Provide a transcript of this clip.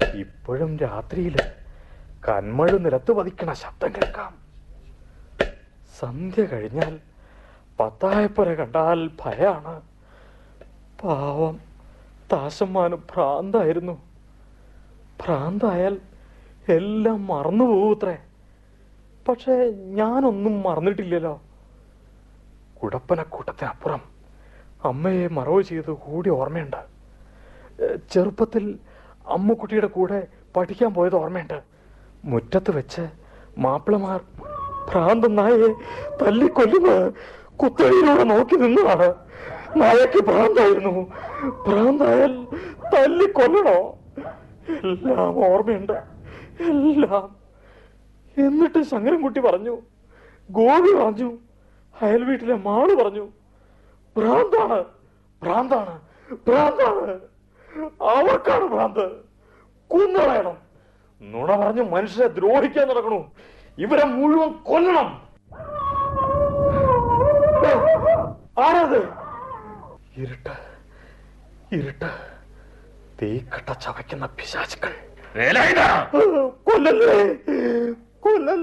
ഇപ്പോഴും രാത്രിയില് കന്മഴ നിലത്ത് പതിക്കണ ശബ്ദം കേൾക്കാം സന്ധ്യ കഴിഞ്ഞാൽ പത്തായപ്പുര കണ്ടാൽ ഭയാണ് പാവം താശമ്മാന് ഭ്രാന്തായിരുന്നു ഭ്രാന്തായാൽ എല്ലാം മറന്നു പോകൂത്രേ പക്ഷേ ഞാനൊന്നും മറന്നിട്ടില്ലല്ലോ കുടപ്പനക്കൂട്ടത്തിനപ്പുറം അമ്മയെ മറവ് ചെയ്ത് കൂടി ഓർമ്മയുണ്ട് ഏഹ് ചെറുപ്പത്തിൽ അമ്മുക്കുട്ടിയുടെ കൂടെ പഠിക്കാൻ പോയത് ഓർമ്മയുണ്ട് മുറ്റത്ത് വെച്ച് മാപ്പിളമാർ ഭ്രാന്തൻ നായയെ തല്ലിക്കൊല്ലുന്ന കുത്തഴിയിലൂടെ നോക്കി നിന്നതാണ് നായക്ക് ഭ്രാന്തായിരുന്നു ഭ്രാന്തായാൽ തല്ലിക്കൊല്ലണോ എല്ലാം ഓർമ്മയുണ്ട് എല്ലാം എന്നിട്ട് ശങ്കരൻകുട്ടി പറഞ്ഞു ഗോപി പറഞ്ഞു അയൽ വീട്ടിലെ മാള് പറഞ്ഞു ഭ്രാന്താണ് ഭ്രാന്താണ് ഭ്രാന്താണ് അവർക്കാണ് ഭ്രാന്ത് കുന്നളയണം നുണ പറഞ്ഞ് മനുഷ്യരെ ദ്രോഹിക്കാൻ നടക്കണു ഇവരെ മുഴുവൻ കൊല്ലണം ഏ, ആരാത് ഇരുട്ട് ഇരുട്ട് തീക്കട്ട ചവയ്ക്കുന്ന പിശാചുക്കൾ വേലായുധ കൊല്ലല്ലേ കൊല്ലല്ലേ